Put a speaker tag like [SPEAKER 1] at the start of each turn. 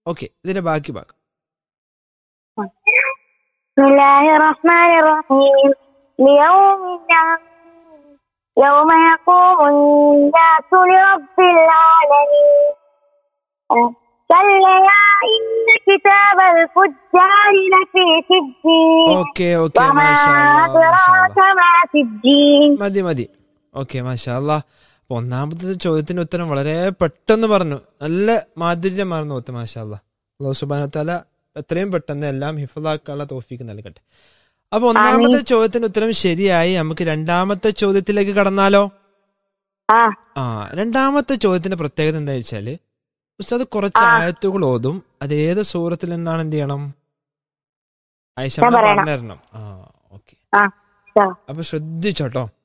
[SPEAKER 1] Okay ഇതിന്റെ ബാക്കി ഭാഗം
[SPEAKER 2] بسم الله الرحمن الرحيم ليوم العظيم يوم يقوم الناس لرب العالمين آه، كلا إن كتاب الفجار لفي سجين
[SPEAKER 1] ഓക്കെ ഓക്കെ
[SPEAKER 2] وما
[SPEAKER 1] മാഷാ
[SPEAKER 2] أدراك ما سجين
[SPEAKER 1] മതി മതി ഓക്കെ മാഷാ അല്ലാ അപ്പൊ ഒന്നാമത്തെ ചോദ്യത്തിന്റെ ഉത്തരം വളരെ പെട്ടെന്ന് പറഞ്ഞു നല്ല മാധുര്യമാർന്നു ഒത്ത് മാഷാ അല്ലാ അള്ളാഹു സുബാനത്താല എത്രയും പെട്ടെന്ന് എല്ലാം ഹിഫലാക്കാനുള്ള തോഫിക്ക് നൽകട്ടെ അപ്പൊ ഒന്നാമത്തെ ചോദ്യത്തിന്റെ ഉത്തരം ശരിയായി നമുക്ക് രണ്ടാമത്തെ ചോദ്യത്തിലേക്ക് കടന്നാലോ
[SPEAKER 2] ആ
[SPEAKER 1] ആ രണ്ടാമത്തെ ചോദ്യത്തിന്റെ പ്രത്യേകത എന്താ വെച്ചാല് ഉസ്താദ് കുറച്ച്
[SPEAKER 2] ആ.
[SPEAKER 1] ആയത്തുകൾ ഓതും അത് ഏത് സൂറത്തിൽ നിന്നാണ് എന്ത് ചെയ്യണം ആയിഷ
[SPEAKER 2] ഞാൻ പറയണം.
[SPEAKER 1] പറഞ്ഞു തരണം ആ ഓക്കെ
[SPEAKER 2] ആ ശരി.
[SPEAKER 1] അപ്പൊ ശ്രദ്ധിച്ചോട്ടോ